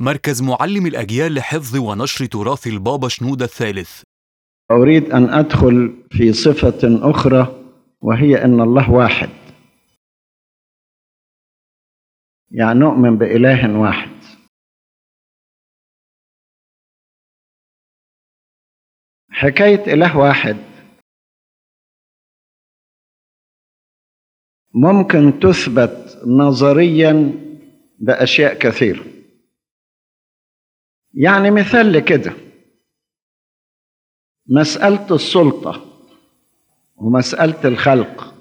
مركز معلم الأجيال لحفظ ونشر تراث البابا شنودة الثالث أريد أن أدخل في صفة أخرى وهي أن الله واحد يعني نؤمن بإله واحد حكاية إله واحد ممكن تثبت نظريا بأشياء كثيرة يعني مثال لكده مسألة السلطة ومسألة الخلق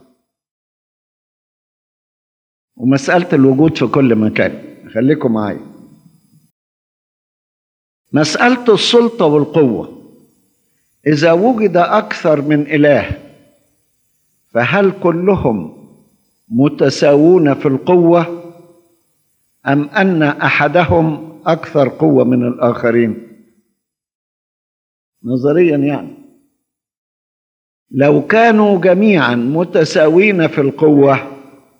ومسألة الوجود في كل مكان خليكم معايا مسألة السلطة والقوة إذا وجد أكثر من إله فهل كلهم متساوون في القوة أم أن أحدهم أكثر قوة من الآخرين نظريا يعني لو كانوا جميعا متساوين في القوة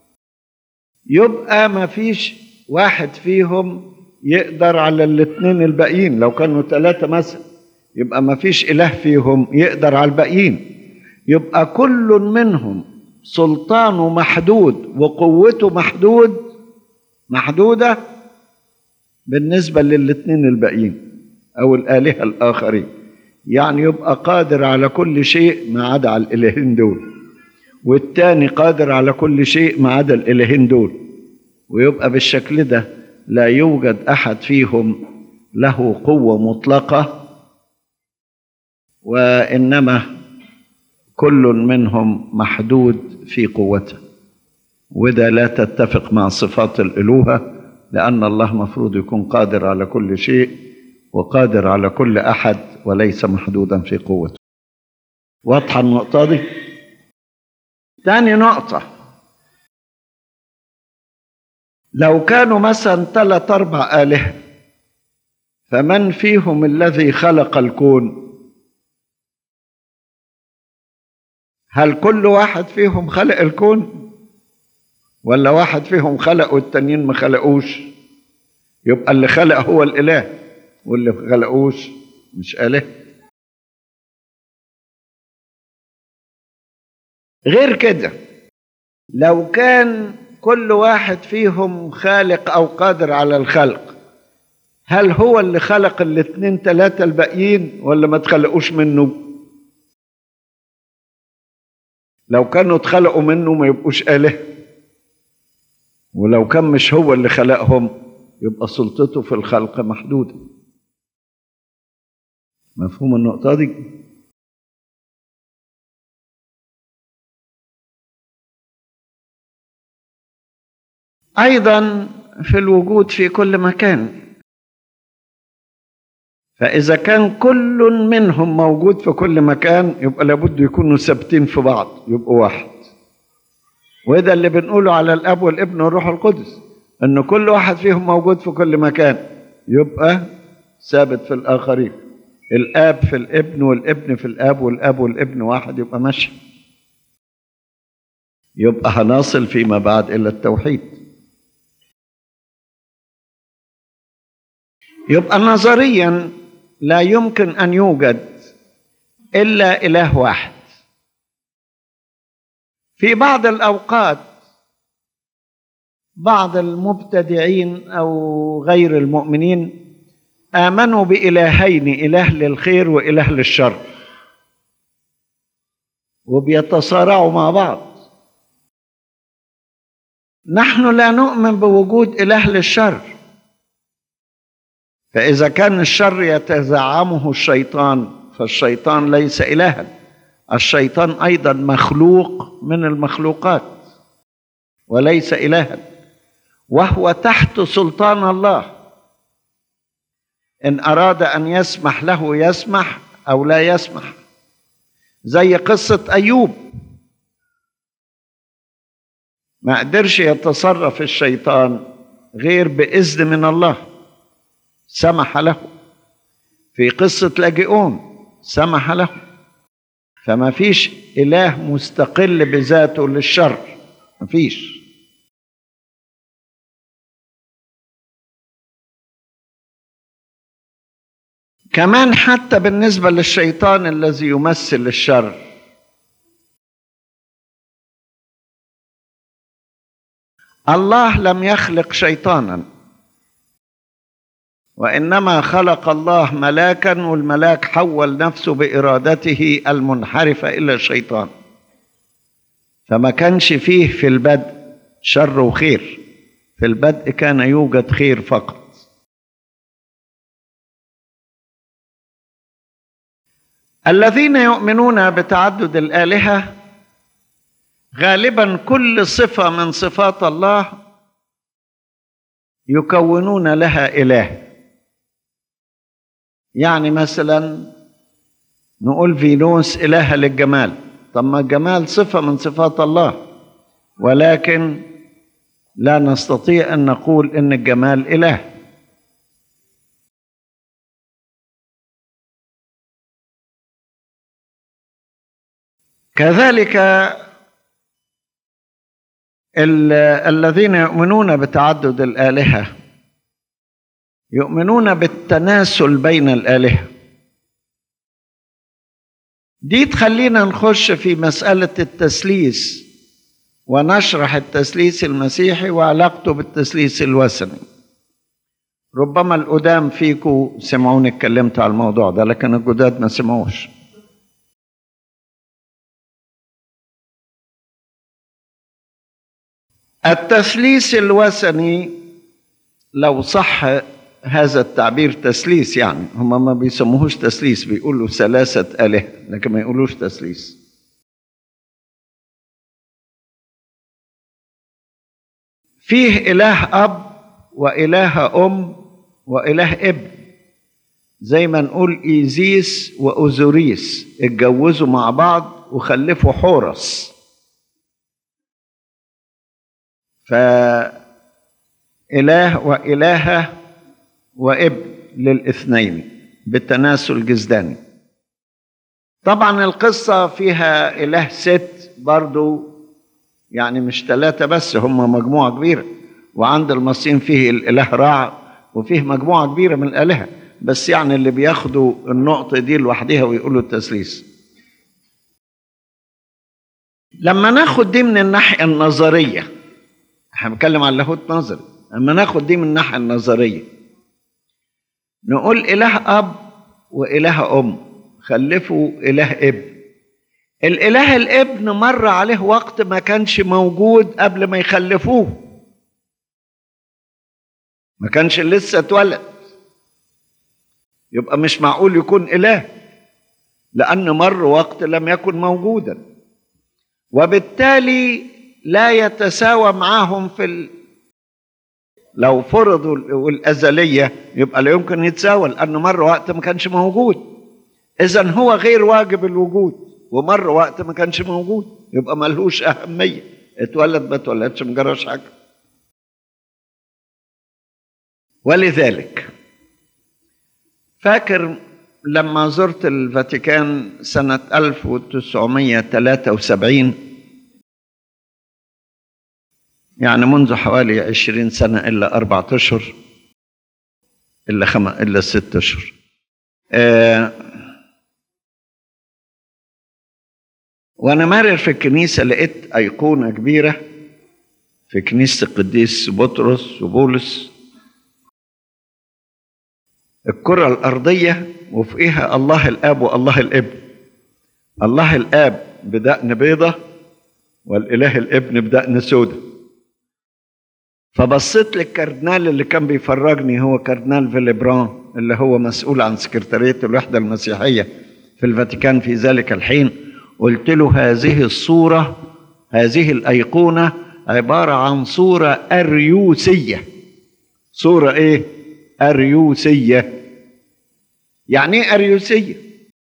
يبقى ما فيش واحد فيهم يقدر على الاثنين الباقيين لو كانوا ثلاثة مثلا يبقى ما فيش إله فيهم يقدر على الباقيين يبقى كل منهم سلطانه محدود وقوته محدود محدودة بالنسبة للاثنين الباقيين أو الآلهة الآخرين يعني يبقى قادر على كل شيء ما عدا على الإلهين دول والتاني قادر على كل شيء ما عدا الإلهين دول ويبقى بالشكل ده لا يوجد أحد فيهم له قوة مطلقة وإنما كل منهم محدود في قوته وده لا تتفق مع صفات الألوهة لأن الله مفروض يكون قادر على كل شيء وقادر على كل أحد وليس محدودا في قوته واضحة النقطة دي تاني نقطة لو كانوا مثلا ثلاث أربع آلهة فمن فيهم الذي خلق الكون هل كل واحد فيهم خلق الكون ولا واحد فيهم خلق والتانيين ما خلقوش يبقى اللي خلق هو الإله واللي ما خلقوش مش آله غير كده لو كان كل واحد فيهم خالق أو قادر على الخلق هل هو اللي خلق الاثنين ثلاثة الباقيين ولا ما تخلقوش منه لو كانوا اتخلقوا منه ما يبقوش آله ولو كان مش هو اللي خلقهم يبقى سلطته في الخلق محدودة مفهوم النقطة دي؟ أيضا في الوجود في كل مكان فإذا كان كل منهم موجود في كل مكان يبقى لابد يكونوا ثابتين في بعض يبقوا واحد وده اللي بنقوله على الأب والابن والروح القدس إن كل واحد فيهم موجود في كل مكان يبقى ثابت في الآخرين الآب في الابن والابن في الآب والآب والابن واحد يبقى ماشي يبقى هنصل فيما بعد إلى التوحيد يبقى نظريا لا يمكن ان يوجد الا اله واحد في بعض الاوقات بعض المبتدعين او غير المؤمنين امنوا بالهين اله للخير واله للشر وبيتصارعوا مع بعض نحن لا نؤمن بوجود اله للشر فإذا كان الشر يتزعمه الشيطان فالشيطان ليس إلها الشيطان أيضا مخلوق من المخلوقات وليس إلها وهو تحت سلطان الله إن أراد أن يسمح له يسمح أو لا يسمح زي قصة أيوب ما قدرش يتصرف الشيطان غير بإذن من الله سمح له في قصة لاجئون سمح له فما فيش إله مستقل بذاته للشر ما فيش كمان حتى بالنسبة للشيطان الذي يمثل الشر الله لم يخلق شيطانا وانما خلق الله ملاكا والملاك حول نفسه بارادته المنحرفه الى الشيطان فما كانش فيه في البدء شر وخير في البدء كان يوجد خير فقط الذين يؤمنون بتعدد الالهه غالبا كل صفه من صفات الله يكونون لها اله يعني مثلا نقول فينوس إله للجمال طب ما الجمال صفة من صفات الله ولكن لا نستطيع أن نقول إن الجمال إله كذلك ال- الذين يؤمنون بتعدد الآلهة يؤمنون بالتناسل بين الآلهة دي تخلينا نخش في مسألة التثليث ونشرح التثليث المسيحي وعلاقته بالتثليث الوثني ربما القدام فيكم سمعوني اتكلمت على الموضوع ده لكن الجداد ما سمعوش التثليث الوثني لو صح هذا التعبير تثليث يعني هم ما بيسموهوش تثليث بيقولوا ثلاثة آلهة لكن ما يقولوش تثليث فيه إله أب وإله أم وإله ابن زي ما نقول إيزيس وأوزوريس اتجوزوا مع بعض وخلفوا حورس فإله وإلهة وابن للاثنين بالتناسل جزداني طبعا القصة فيها إله ست برضو يعني مش ثلاثة بس هم مجموعة كبيرة وعند المصريين فيه الإله راع وفيه مجموعة كبيرة من الآلهة بس يعني اللي بياخدوا النقطة دي لوحدها ويقولوا التثليث لما ناخد دي من الناحية النظرية احنا بنتكلم عن لاهوت نظري لما ناخد دي من الناحية النظرية نقول إله أب وإله أم خلفوا إله ابن الإله الابن مر عليه وقت ما كانش موجود قبل ما يخلفوه ما كانش لسه اتولد يبقى مش معقول يكون إله لأن مر وقت لم يكن موجودا وبالتالي لا يتساوى معهم في ال... لو فرضوا الأزلية يبقى لا يمكن يتساوى لأنه مر وقت ما كانش موجود إذا هو غير واجب الوجود ومر وقت ما كانش موجود يبقى ملهوش أهمية اتولد ما اتولدش مجراش حاجة ولذلك فاكر لما زرت الفاتيكان سنة 1973 يعني منذ حوالي عشرين سنة إلا أربعة أشهر إلا خم... إلا ست أشهر آه وأنا مارر في الكنيسة لقيت أيقونة كبيرة في كنيسة القديس بطرس وبولس الكرة الأرضية وفوقها الله الآب والله الابن الله الآب بدقن بيضة والإله الابن بدقن سودة فبصيت للكاردينال اللي كان بيفرجني هو كاردينال فيليبران اللي هو مسؤول عن سكرتارية الوحدة المسيحية في الفاتيكان في ذلك الحين قلت له هذه الصورة هذه الأيقونة عبارة عن صورة أريوسية صورة إيه؟ أريوسية يعني إيه أريوسية؟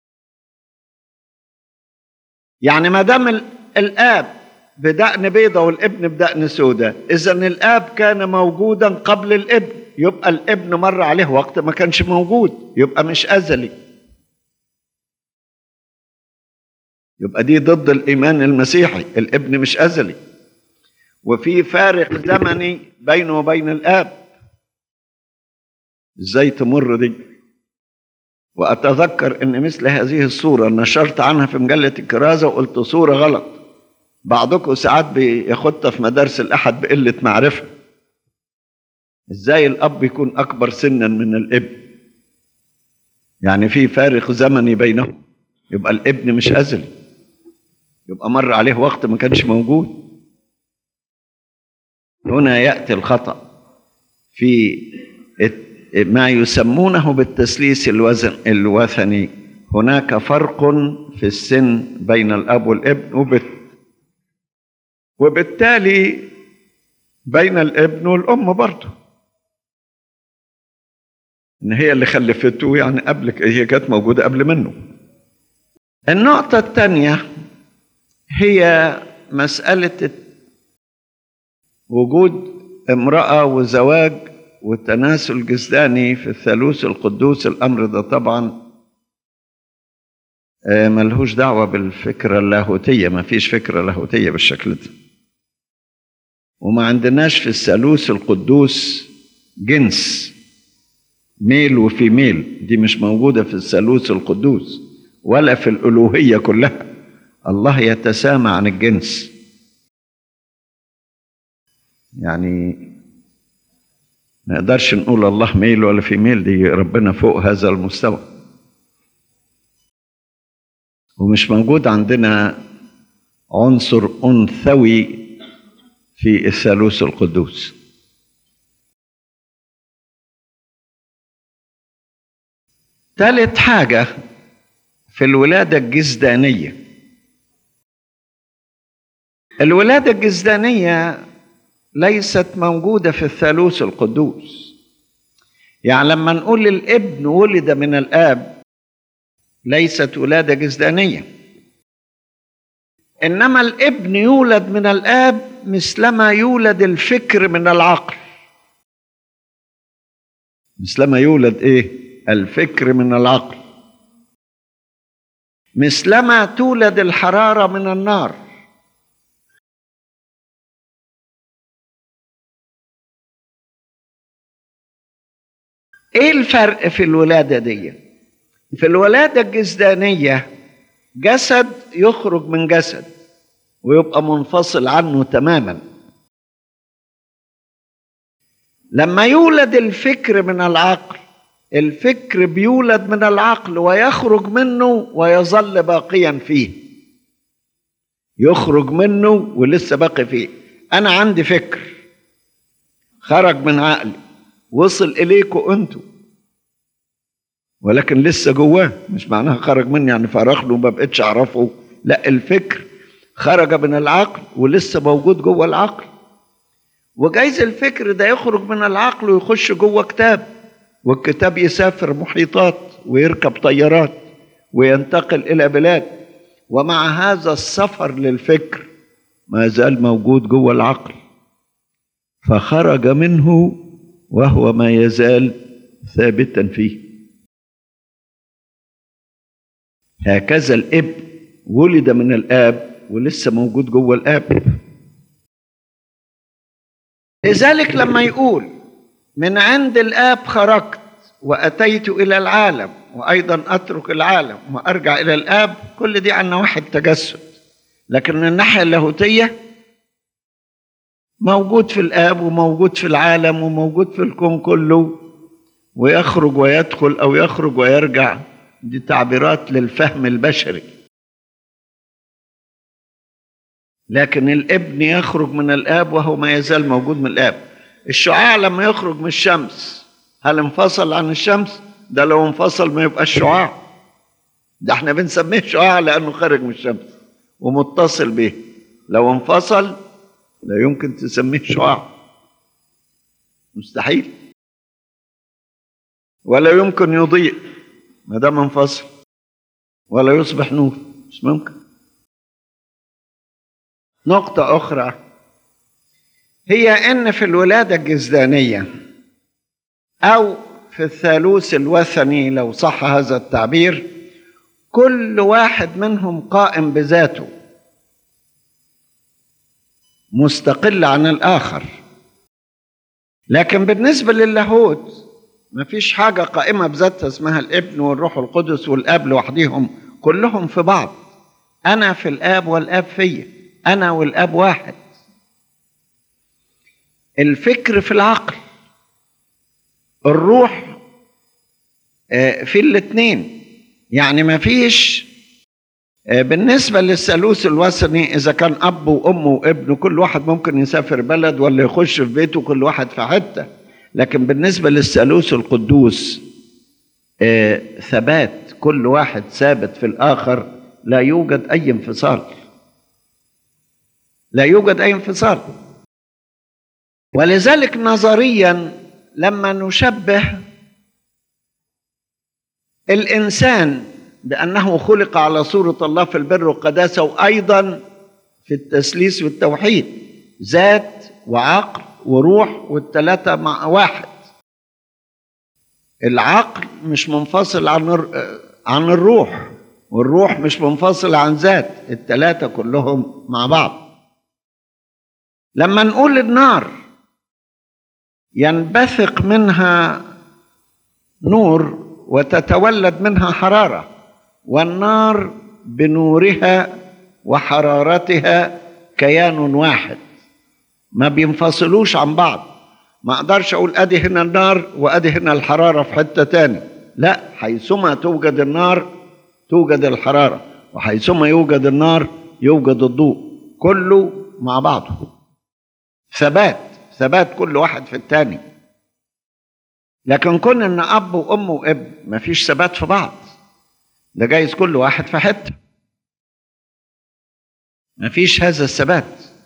يعني ما دام الآب بدقن بيضة والابن بدقن سودة إذا الآب كان موجودا قبل الابن يبقى الابن مر عليه وقت ما كانش موجود يبقى مش أزلي يبقى دي ضد الإيمان المسيحي الابن مش أزلي وفي فارق زمني بينه وبين الآب ازاي تمر دي وأتذكر أن مثل هذه الصورة نشرت عنها في مجلة الكرازة وقلت صورة غلط بعضكم ساعات بياخدها في مدارس الأحد بقلة معرفة إزاي الأب يكون أكبر سنا من الابن يعني في فارق زمني بينهم يبقى الابن مش أزلي يبقى مر عليه وقت ما كانش موجود هنا يأتي الخطأ في ما يسمونه بالتسليس الوزن الوثني هناك فرق في السن بين الأب والابن وبت وبالتالي بين الابن والأم برضه إن هي اللي خلفته يعني قبل هي كانت موجودة قبل منه النقطة الثانية هي مسألة وجود امرأة وزواج وتناسل جسداني في الثالوث القدوس الأمر ده طبعا ملهوش دعوة بالفكرة اللاهوتية ما فيش فكرة لاهوتية بالشكل ده وما عندناش في الثالوث القدوس جنس ميل وفي ميل دي مش موجودة في الثالوث القدوس ولا في الألوهية كلها الله يتسامى عن الجنس يعني ما نقدرش نقول الله ميل ولا في ميل دي ربنا فوق هذا المستوى ومش موجود عندنا عنصر أنثوي في الثالوث القدوس ثالث حاجة في الولادة الجزدانية الولادة الجزدانية ليست موجودة في الثالوث القدوس يعني لما نقول الابن ولد من الآب ليست ولادة جزدانية إنما الابن يولد من الآب مثلما يولد الفكر من العقل مثلما يولد إيه الفكر من العقل مثلما تولد الحرارة من النار ايه الفرق في الولادة دي في الولادة الجسدانية جسد يخرج من جسد ويبقى منفصل عنه تماما لما يولد الفكر من العقل الفكر بيولد من العقل ويخرج منه ويظل باقيا فيه يخرج منه ولسه باقي فيه انا عندي فكر خرج من عقلي وصل اليكم انتوا ولكن لسه جواه مش معناها خرج مني يعني فرغ له ما بقتش اعرفه لا الفكر خرج من العقل ولسه موجود جوه العقل وجايز الفكر ده يخرج من العقل ويخش جوه كتاب والكتاب يسافر محيطات ويركب طيارات وينتقل الى بلاد ومع هذا السفر للفكر ما زال موجود جوه العقل فخرج منه وهو ما يزال ثابتا فيه هكذا الابن ولد من الاب ولسه موجود جوه الاب لذلك لما يقول من عند الاب خرجت واتيت الى العالم وايضا اترك العالم وارجع الى الاب كل دي عن نواحي التجسد لكن من الناحيه اللاهوتيه موجود في الاب وموجود في العالم وموجود في الكون كله ويخرج ويدخل او يخرج ويرجع دي تعبيرات للفهم البشري لكن الابن يخرج من الاب وهو ما يزال موجود من الاب الشعاع لما يخرج من الشمس هل انفصل عن الشمس ده لو انفصل ما يبقى الشعاع ده احنا بنسميه شعاع لانه خارج من الشمس ومتصل به لو انفصل لا يمكن تسميه شعاع مستحيل ولا يمكن يضيء ما دام انفصل ولا يصبح نور مش ممكن نقطة أخرى هي أن في الولادة الجزدانية أو في الثالوث الوثني لو صح هذا التعبير كل واحد منهم قائم بذاته مستقل عن الآخر لكن بالنسبة للاهوت مفيش حاجة قائمة بذاتها اسمها الابن والروح القدس والاب لوحديهم كلهم في بعض أنا في الآب والآب فيا أنا والآب واحد الفكر في العقل الروح آه، في الاثنين يعني ما فيش آه، بالنسبة للثالوث الوثني إذا كان أب وأم وابن كل واحد ممكن يسافر بلد ولا يخش في بيته كل واحد في حتة لكن بالنسبة للثالوث القدوس آه، ثبات كل واحد ثابت في الآخر لا يوجد أي انفصال لا يوجد أي انفصال ولذلك نظريا لما نشبه الإنسان بأنه خلق على صورة الله في البر والقداسة وأيضا في التثليث والتوحيد ذات وعقل وروح والثلاثة مع واحد العقل مش منفصل عن الر- عن الروح والروح مش منفصل عن ذات الثلاثة كلهم مع بعض لما نقول النار ينبثق منها نور وتتولد منها حرارة والنار بنورها وحرارتها كيان واحد ما بينفصلوش عن بعض ما اقدرش اقول ادي هنا النار وادي هنا الحراره في حته تاني لا حيثما توجد النار توجد الحراره وحيثما يوجد النار يوجد الضوء كله مع بعضه ثبات ثبات كل واحد في التاني لكن كون ان اب وام وابن مفيش ثبات في بعض ده جايز كل واحد في حته مفيش هذا الثبات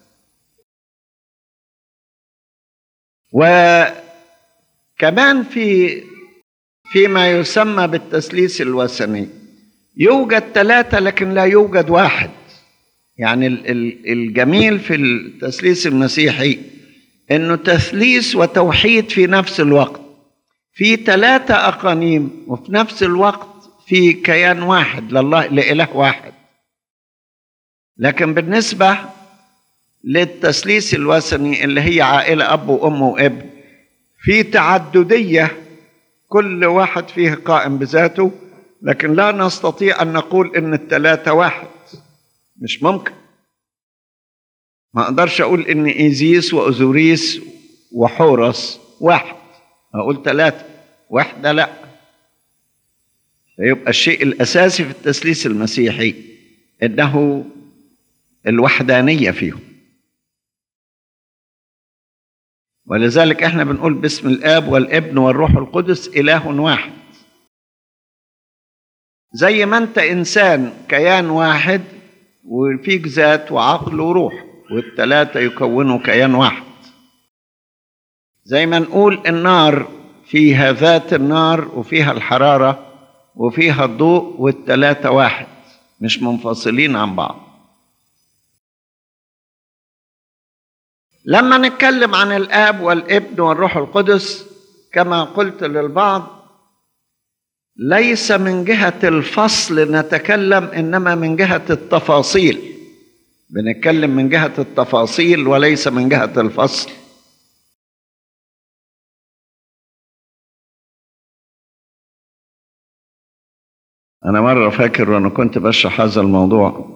وكمان في فيما يسمى بالتثليث الوثني يوجد ثلاثة لكن لا يوجد واحد يعني ال- ال- الجميل في التثليث المسيحي انه تثليث وتوحيد في نفس الوقت في ثلاثة أقانيم وفي نفس الوقت في كيان واحد لله لإله واحد لكن بالنسبة للتثليث الوثني اللي هي عائلة أب وأم وابن في تعددية كل واحد فيه قائم بذاته لكن لا نستطيع أن نقول إن الثلاثة واحد مش ممكن ما أقدرش أقول إن إيزيس وأوزوريس وحورس واحد أقول ثلاثة واحدة لا فيبقى الشيء الأساسي في التثليث المسيحي إنه الوحدانية فيهم ولذلك احنا بنقول باسم الاب والابن والروح القدس اله واحد زي ما انت انسان كيان واحد وفيك ذات وعقل وروح والثلاثه يكونوا كيان واحد زي ما نقول النار فيها ذات النار وفيها الحراره وفيها الضوء والثلاثه واحد مش منفصلين عن بعض لما نتكلم عن الاب والابن والروح القدس كما قلت للبعض ليس من جهه الفصل نتكلم انما من جهه التفاصيل بنتكلم من جهه التفاصيل وليس من جهه الفصل انا مره فاكر وانا كنت بشرح هذا الموضوع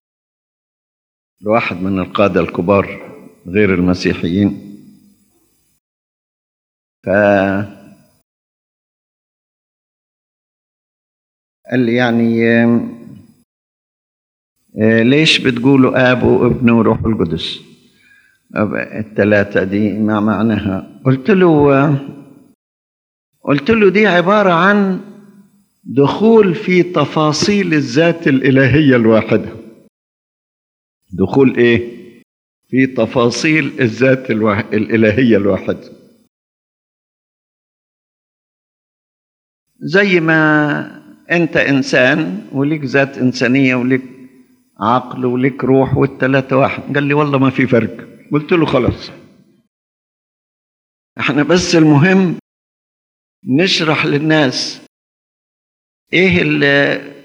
لواحد من القاده الكبار غير المسيحيين ف قال لي يعني آم، آه، ليش بتقولوا اب وابن وروح القدس أب- الثلاثه دي ما معناها قلت له آه، قلت له دي عباره عن دخول في تفاصيل الذات الالهيه الواحده دخول ايه في تفاصيل الذات الوا... الإلهية الواحدة زي ما أنت إنسان وليك ذات إنسانية وليك عقل وليك روح والتلاتة واحد قال لي والله ما في فرق قلت له خلاص احنا بس المهم نشرح للناس ايه ال-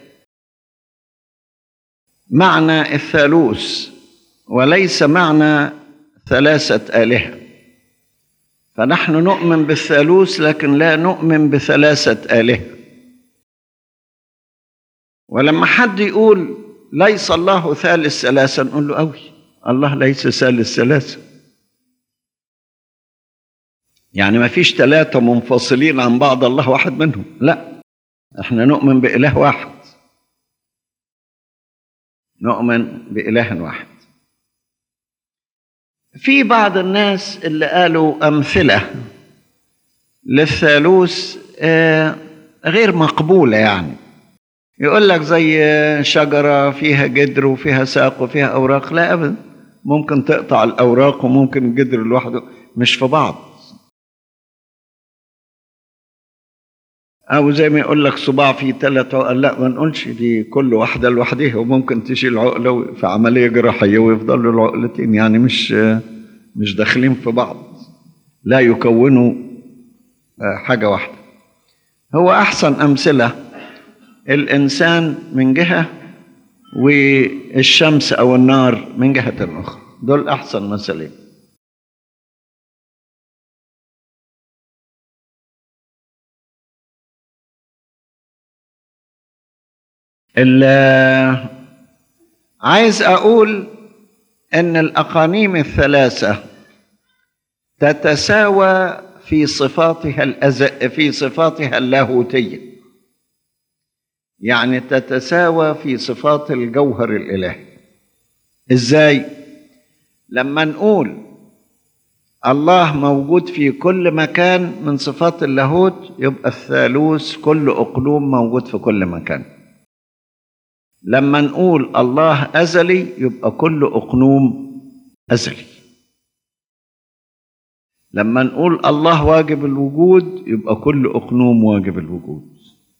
معنى الثالوث وليس معنى ثلاثة آلهة فنحن نؤمن بالثالوث لكن لا نؤمن بثلاثة آلهة ولما حد يقول ليس الله ثالث ثلاثة نقول له قوي الله ليس ثالث ثلاثة يعني ما فيش ثلاثة منفصلين عن بعض الله واحد منهم لا احنا نؤمن بإله واحد نؤمن بإله واحد في بعض الناس اللي قالوا أمثلة للثالوث آه، غير مقبولة يعني يقول لك زي شجرة فيها جدر وفيها ساق وفيها أوراق لا أبدا ممكن تقطع الأوراق وممكن الجدر لوحده مش في بعض أو زي ما يقول لك صباع فيه ثلاث عقل لا ما نقولش دي كل واحدة لوحدها وممكن تشيل عقلة في عملية جراحية ويفضلوا العقلتين يعني مش مش داخلين في بعض لا يكونوا آه، حاجة واحدة هو أحسن أمثلة الإنسان من جهة والشمس أو النار من جهة أخرى دول أحسن مثلين ال- عايز أقول أن الأقانيم الثلاثة تتساوى في صفاتها الأز... في صفاتها اللاهوتية يعني تتساوى في صفات الجوهر الإلهي إزاي؟ لما نقول الله موجود في كل مكان من صفات اللاهوت يبقى الثالوث كل أقلوم موجود في كل مكان لما نقول الله أزلي يبقى كل أقنوم أزلي لما نقول الله واجب الوجود يبقى كل أقنوم واجب الوجود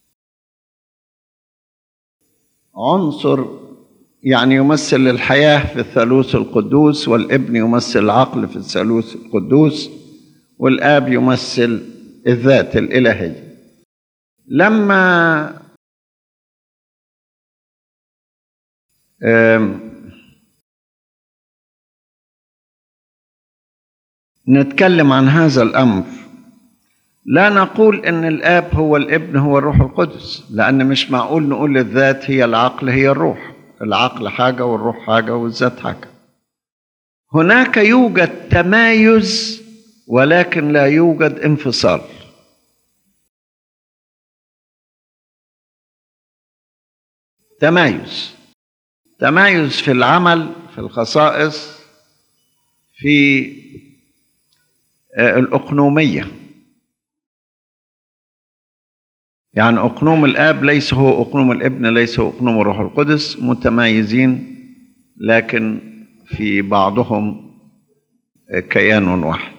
عنصر يعني يمثل الحياة في الثالوث القدوس والابن يمثل العقل في الثالوث القدوس والآب يمثل الذات الإلهية لما أم، نتكلم عن هذا الامر لا نقول ان الاب هو الابن هو الروح القدس لان مش معقول نقول الذات هي العقل هي الروح العقل حاجه والروح حاجه والذات حاجه هناك يوجد تمايز ولكن لا يوجد انفصال تمايز تمايز في العمل في الخصائص في آه، الأقنومية يعني أقنوم الآب ليس هو أقنوم الابن ليس هو أقنوم الروح القدس متمايزين لكن في بعضهم آه، كيان واحد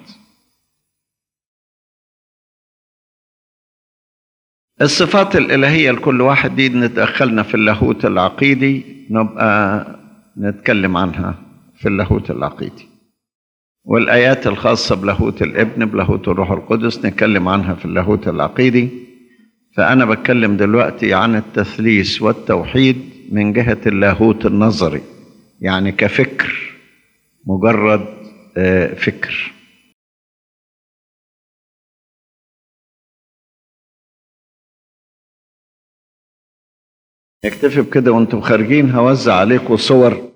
الصفات الإلهية لكل واحد دي نتدخلنا في اللاهوت العقيدي نبقى نتكلم عنها في اللاهوت العقيدي والآيات الخاصة بلاهوت الابن بلاهوت الروح القدس نتكلم عنها في اللاهوت العقيدي فأنا بتكلم دلوقتي عن التثليث والتوحيد من جهة اللاهوت النظري يعني كفكر مجرد آه، فكر اكتفي بكده وانتم خارجين هوزع عليكم صور